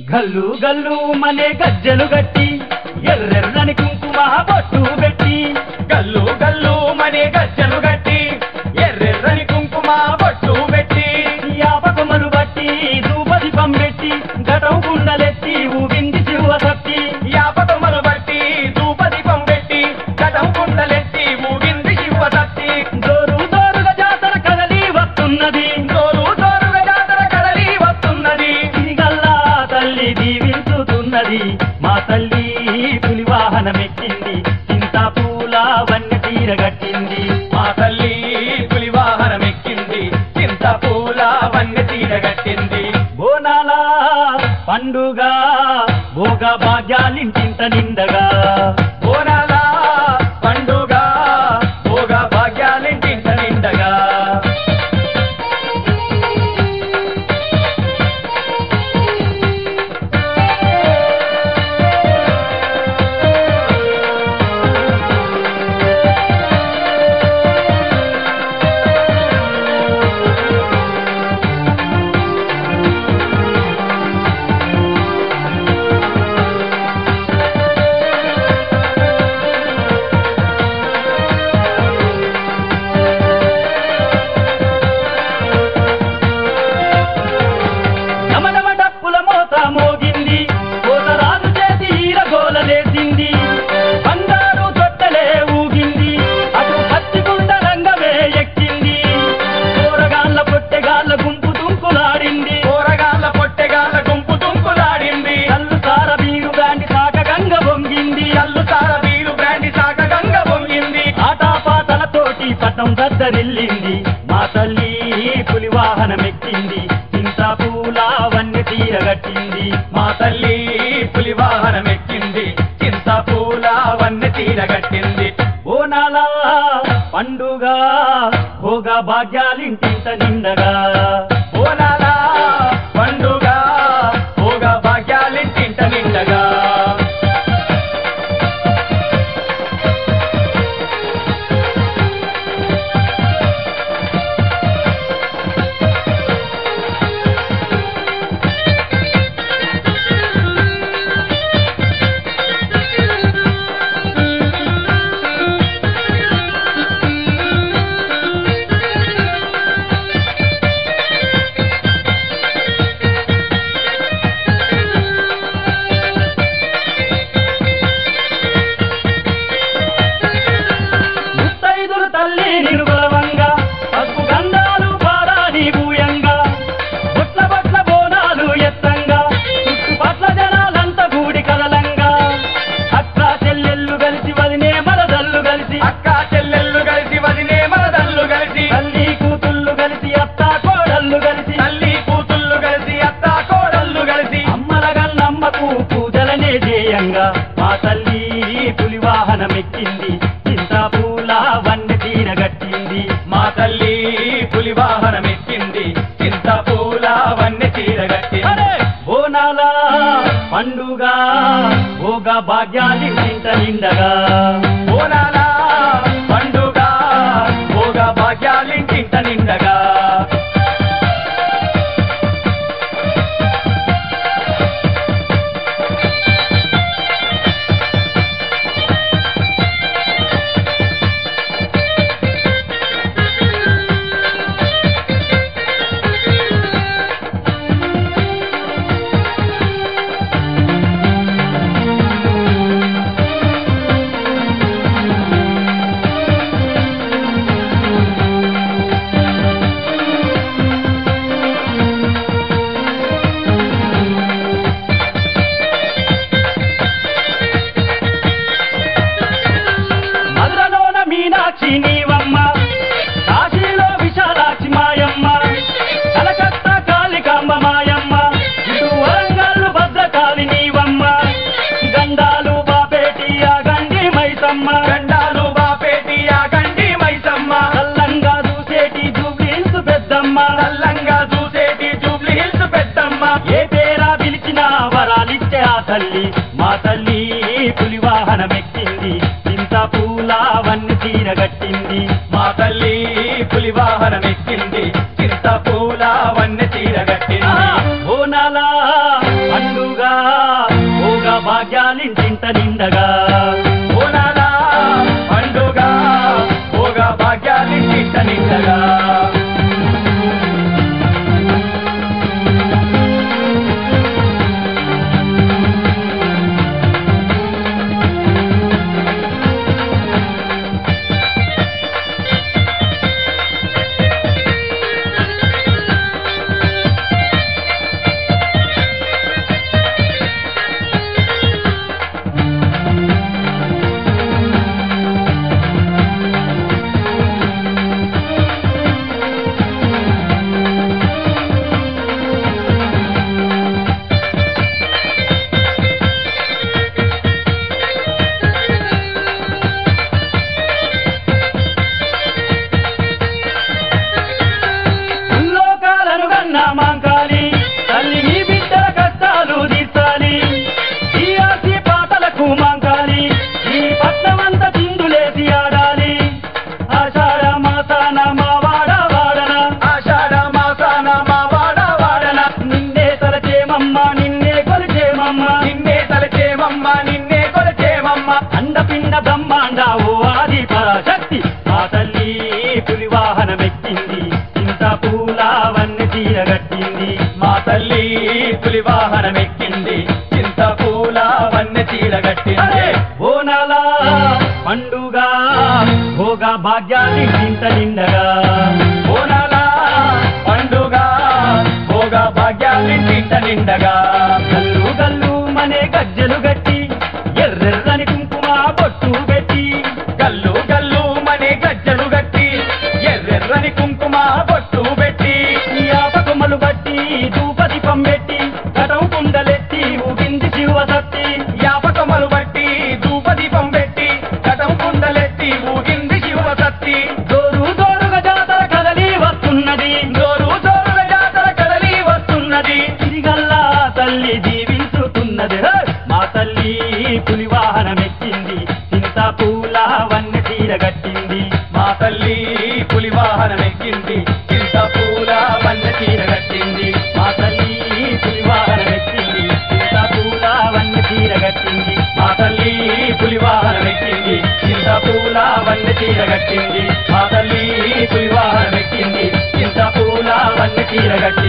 గల్లు గల్లు మనే గజ్జలు గట్టి ఎర్రెర్రని కుంకుమ బొట్టు పెట్టి గల్లు గల్లు మనే గజ్జలు గట్టి ఎర్రెర్రని కుంకుమ బొట్టు పెట్టి యాపకమలు బట్టి దూపదీపం పెట్టి గటం కుండలెత్తి ఊగింది శివ సత్తి యాపకమలు బట్టి ధూపదీపం పెట్టి కథం కుండలెత్తి ఊగింది శివసత్తి దోరు దోరుగా జాతర కదలి వస్తున్నది జోరు జోరుగా జాతర కదలి వస్తున్నది సిరిగల్లా తల్లి దీవించుతున్నది మా తల్లి పులి వాహనమెక్కింది చింత పూల వన్య తీరగట్టింది మా తల్లి పులి వాహనం ఎక్కింది చింత పూల వన్నె తీరగట్టింది బోనాల పండుగ భోగ భాగ్యాలింటింత నిండగా బోనాల పండుగ భోగ భాగ్యాలింటింట నిండగా నమనమ డప్పుల మోత మోగింది కోతరాజు చేతి ఈరగోలలేసింది బంగారు తొట్టలే ఊగింది అటు పచ్చిగుండ రంగమే ఎక్కింది కూరగాళ్ళ పొట్టెగాళ్ళ గుంపు తుంకులాడింది కూరగాళ్ళ పొట్టెగాళ్ళ గుంపు తుంకులాడింది కళ్ళు సార బీరు గాండి సాక గంగ పొంగింది కల్లు సార వీరు బ్రాండి సాక గంగ పొంగింది ఆటాపాటలతోటి పట్టం దద్దరిల్లింది మా తల్లి పులి వాహనమెక్కింది చింత పూల వన్య తీరగట్టింది మా తల్లి పులి వాహనం ఎక్కింది చింత పూల వన్నె తీరగట్టింది బోనాల పండుగ భోగ భాగ్యాలింటింత నిండగా బోనాల పండుగ భోగ భాగ్యాలింటింట నిండగా ముత్తైదులు తల్లి నిరుగలవంగా పసుపు గంధాలు పారాని భూయంగా బొట్ల బొట్ల బోనాలు ఎత్తంగా చుట్టుపట్ల జనాలంతా గూడి కదలంగా అక్క చెల్లెళ్ళు కలిసి వదినే మరదళ్ళు కలిసి అక్క చెల్లెళ్ళు కలిసి వదినే మరదళ్ళు కలిసి తల్లి కూతుళ్ళు కలిసి అత్త కోడళ్ళు కలిసి తల్లి కూతుళ్ళు కలిసి అత్త కోడళ్ళు కలిసి అమ్మల గల్లమ్మకు పూజలనే చేయంగా మా తల్లి పులి వాహనమెక్కింది చింత పూల వన్నె తీరగట్టింది మా తల్లి పులి వాహనం ఎక్కింది చింత పూల వన్నె తీరగట్టింది అరే! బోనాల పండుగ భోగ భాగ్యాలి చింత నిండగా బోనాల పండుగ భోగ భాగ్యాలింటింట నిండగా మధురలోన మీనాక్షి నీవమ్మ కాశీలో విశాలాక్షి మాయమ్మ కలకత్తా కాళికాంబ మాయమ్మ ఇటు వరంగల్లు భద్రకాళి నీవమ్మ గండాలు బాపేటి ఆ గండి మైసమ్మ గండాలు బాపేటి ఆ గండి మైసమ్మ కల్లంగా చూసేటి జూబ్లీన్స్ పెద్దమ్మ చల్లంగా చూసేటి జూబ్లీ హిల్స్ పెద్దమ్మ ఏ పేరా పిలిచినా వరాలిచ్చే ఆ తల్లి మా తల్లి పులి వాహనమెక్కింది చింత పూల వన్ని తీరగట్టింది మా తల్లి పులి వాహనం ఎక్కింది చింత పూల వన్నె తీరగట్టింది బోనాల పండుగ తీరగట్టింది మా తల్లి పులి వాహనం ఎక్కింది చింత పూల వన్నె చీరగట్టింది ఓనాల పండుగ భోగ భాగ్యాన్ని ఇంత నిండగా ఓనాల పండుగ భోగ భాగ్యాలింటింట నిండగా గల్లు గల్లు మనే గజ్జలు గట్టి ఎర్రెర్రని కుంకుమ బొట్టు పెట్టి గల్లు గల్లు మనే గజ్జలు గట్టి ఎర్రెర్రని కుంకుమ బొట్టు పెట్టి యాపకొమ్మలు బట్టి ధూపదీపం పెట్టి కటం కుండలెత్తి ఊగింది శివసత్తి యాపకమలు బట్టి ధూపదీపం పెట్టి కటం కుండలెత్తి ఊగింది శివసత్తి జోరు జోరుగా జాతర కదలి వస్తున్నది జోరు జోరుల జాతర కదలి వస్తున్నది తిరిగల్లా తల్లి దీవించుతున్నది హే! మా తల్లి పులి వాహనం ఎక్కింది చింత పూల వన్నె తీరగట్టింది మా తల్లి పులి వాహనం ఎక్కింది చింత పూల వన్నె చీర కట్టింది మా తల్లి పులి వాహనం ఎక్కింది చింత పూల వన్నె తీరగట్టింది మా తల్లి పులి వాహనం ఎక్కింది చింత పూల వన్నె చీర కట్టింది మా తల్లి పులి వాహనం ఎక్కింది చింత పూల వన్నె చీర కట్టింది